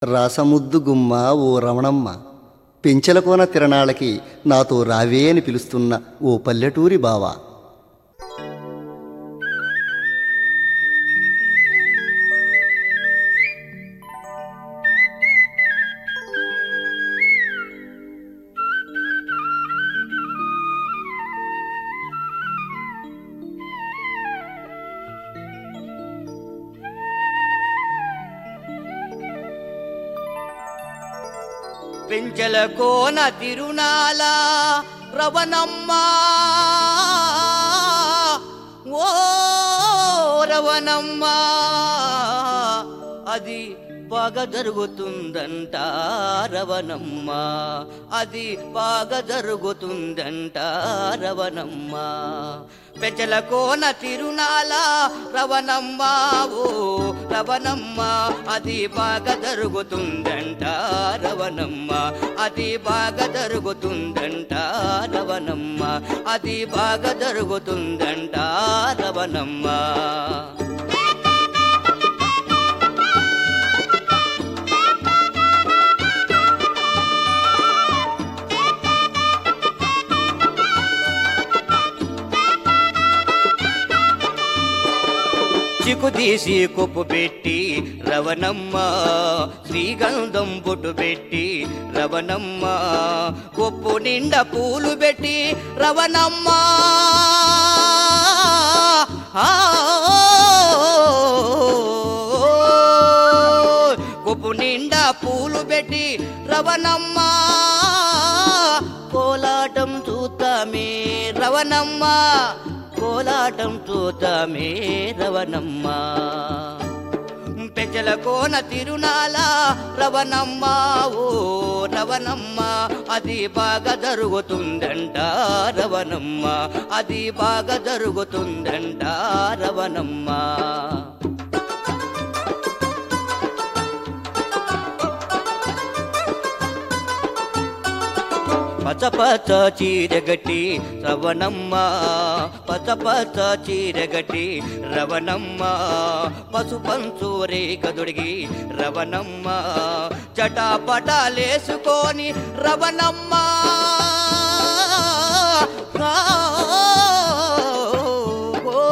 రాసముద్దు గుమ్మ ఓ రమణమ్మ పెంచెలకోన తిరణాలకి నాతో రావే అని పిలుస్తున్న ఓ పల్లెటూరి బావా పెంచల కోన తిరునాల రవణమ్మ ఓ రవణమ్మ అది బాగా జరుగుతుందంట రవణమ్మ అది బాగా జరుగుతుందంట రవణమ్మ పెంచల కోన తిరునాల రవణమ్మ ఓ రవణమ్మ అది బాగా జరుగుతుందంట రవణమ్మ అది బాగా జరుగుతుందంట రవణమ్మ అది బాగా జరుగుతుందంట రవణమ్మ చిక్కు తీసి కొప్పు పెట్టి రవణమ్మ శ్రీగంధం బొట్టు పెట్టి రవణమ్మ కొప్పు నిండా పూలు పెట్టి రవణమ్మ ఆ, కొప్పు నిండా పూలు పెట్టి రవణమ్మ కోలాటం చూస్తామే రవణమ్మ కోలాటం చూతామే రవణమ్మ పెంచల కోన తిరునాల రవణమ్మ ఓ రవణమ్మ అది బాగా జరుగుతుందంట రవణమ్మ అది బాగా జరుగుతుందంట రవణమ్మ పచ్చ పచ్చ చీరగట్టి రవణమ్మ పచ్చ పచ్చ చీరగట్టి రవణమ్మ పసు పంచు రేఖ దొడిగి రవణమ్మ చటాపటాలేసుకొని రవణమ్మ ఓ,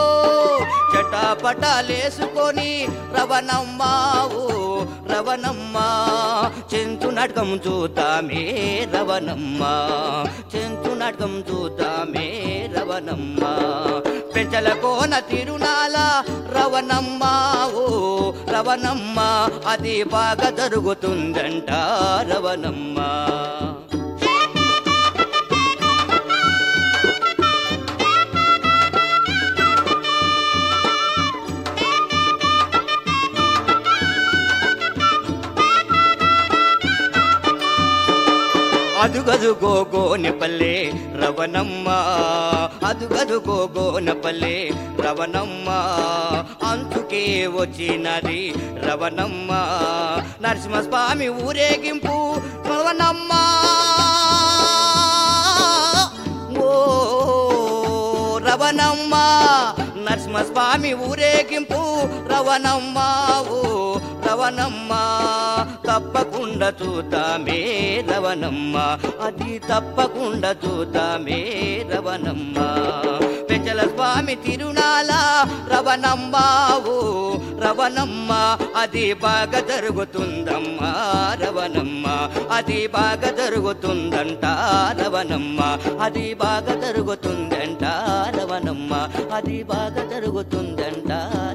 చటాపటాలేసుకొని రవణమ్మ ఓ రవణమ్మ చెంచు నాటకం చూతామే రవణమ్మ చెంచు నాటకం చూతామే రవణమ్మ పెంచల కోన తిరునాల రవణమ్మ ఓ రవణమ్మ అది బాగా జరుగుతుందంట రవణమ్మ అదుగదు గోగోనెపల్లె రవణమ్మ అదుగదు గోగోనపల్లె రవణమ్మ అంచుకే వచ్చినది రవణమ్మ నరసింహస్వామి ఊరేగింపు రవణమ్మ ఓ రవణమ్మ నరసింహస్వామి ఊరేగింపు రవణమ్మ ఓ రవణమ్మ తప్పకుండా చూతామే రవణమ్మ అది తప్పకుండా చూతామే రవణమ్మ పెంచల స్వామి తిరునాల రవణమ్మ ఓ రవణమ్మ అది బాగా జరుగుతుందమ్మా రవణమ్మ అది బాగా జరుగుతుందంట రవణమ్మ అది బాగా జరుగుతుందంట రవణమ్మ అది బాగా జరుగుతుందంట